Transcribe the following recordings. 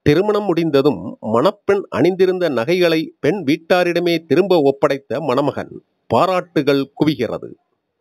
திருமணம் முடிந்ததும் மணப்பெண் அணிந்திருந்த நகைகளை பெண் வீட்டாரிடமே திரும்ப ஒப்படைத்த மணமகன் பாராட்டுகள் குவிகிறது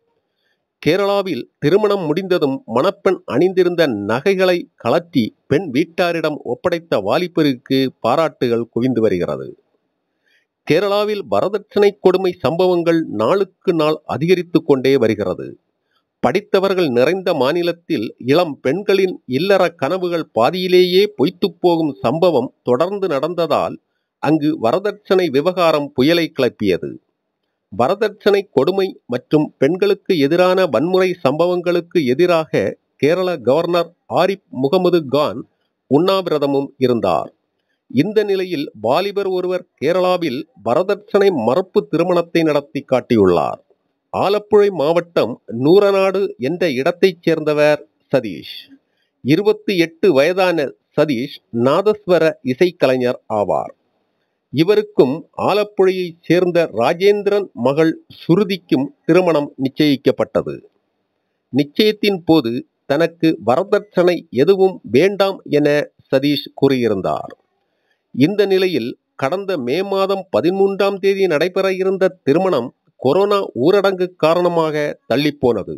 கேரளாவில் திருமணம் முடிந்ததும் மணப்பெண் அணிந்திருந்த நகைகளை கலற்றி பெண் வீட்டாரிடம் ஒப்படைத்த வாலிபருக்கு பாராட்டுகள் குவிந்து வருகிறது கேரளாவில் வரதட்சணை கொடுமை சம்பவங்கள் நாளுக்கு நாள் அதிகரித்து கொண்டே வருகிறது படித்தவர்கள் நிறைந்த மாநிலத்தில் இளம் பெண்களின் இல்லற கனவுகள் பாதியிலேயே பொய்த்துப் போகும் சம்பவம் தொடர்ந்து நடந்ததால் அங்கு வரதட்சணை விவகாரம் புயலை கிளப்பியது வரதட்சணை கொடுமை மற்றும் பெண்களுக்கு எதிரான வன்முறை சம்பவங்களுக்கு எதிராக கேரள கவர்னர் ஆரிப் முகமது கான் உண்ணாவிரதமும் இருந்தார் இந்த நிலையில் வாலிபர் ஒருவர் கேரளாவில் வரதட்சணை மறுப்பு திருமணத்தை நடத்தி காட்டியுள்ளார் ஆலப்புழை மாவட்டம் நூறநாடு என்ற இடத்தைச் சேர்ந்தவர் சதீஷ் இருபத்தி எட்டு வயதான சதீஷ் நாதஸ்வர இசைக்கலைஞர் ஆவார் இவருக்கும் ஆலப்புழையைச் சேர்ந்த ராஜேந்திரன் மகள் சுருதிக்கும் திருமணம் நிச்சயிக்கப்பட்டது நிச்சயத்தின் போது தனக்கு வரதட்சணை எதுவும் வேண்டாம் என சதீஷ் கூறியிருந்தார் இந்த நிலையில் கடந்த மே மாதம் பதிமூன்றாம் தேதி நடைபெற இருந்த திருமணம் கொரோனா ஊரடங்கு காரணமாக தள்ளிப்போனது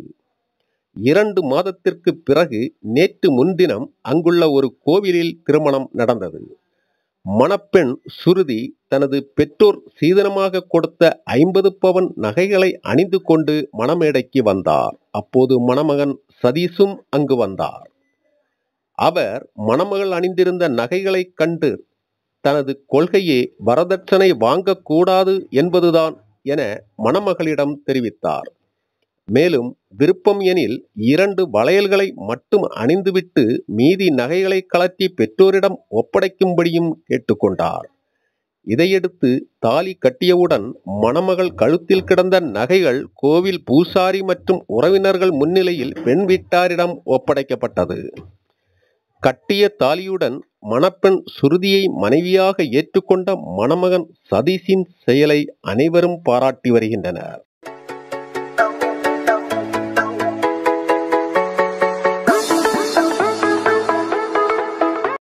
இரண்டு மாதத்திற்கு பிறகு நேற்று முன்தினம் அங்குள்ள ஒரு கோவிலில் திருமணம் நடந்தது மணப்பெண் சுருதி தனது பெற்றோர் சீதனமாக கொடுத்த ஐம்பது பவன் நகைகளை அணிந்து கொண்டு மணமேடைக்கு வந்தார் அப்போது மணமகன் சதீஷும் அங்கு வந்தார் அவர் மணமகள் அணிந்திருந்த நகைகளைக் கண்டு தனது கொள்கையே வரதட்சணை வாங்கக்கூடாது என்பதுதான் என மணமகளிடம் தெரிவித்தார் மேலும் விருப்பம் எனில் இரண்டு வளையல்களை மட்டும் அணிந்துவிட்டு மீதி நகைகளை கலற்றி பெற்றோரிடம் ஒப்படைக்கும்படியும் கேட்டுக்கொண்டார் இதையடுத்து தாலி கட்டியவுடன் மணமகள் கழுத்தில் கிடந்த நகைகள் கோவில் பூசாரி மற்றும் உறவினர்கள் முன்னிலையில் பெண் வீட்டாரிடம் ஒப்படைக்கப்பட்டது கட்டிய தாலியுடன் மணப்பெண் சுருதியை மனைவியாக ஏற்றுக்கொண்ட மணமகன் சதீஷின் செயலை அனைவரும் பாராட்டி வருகின்றனர்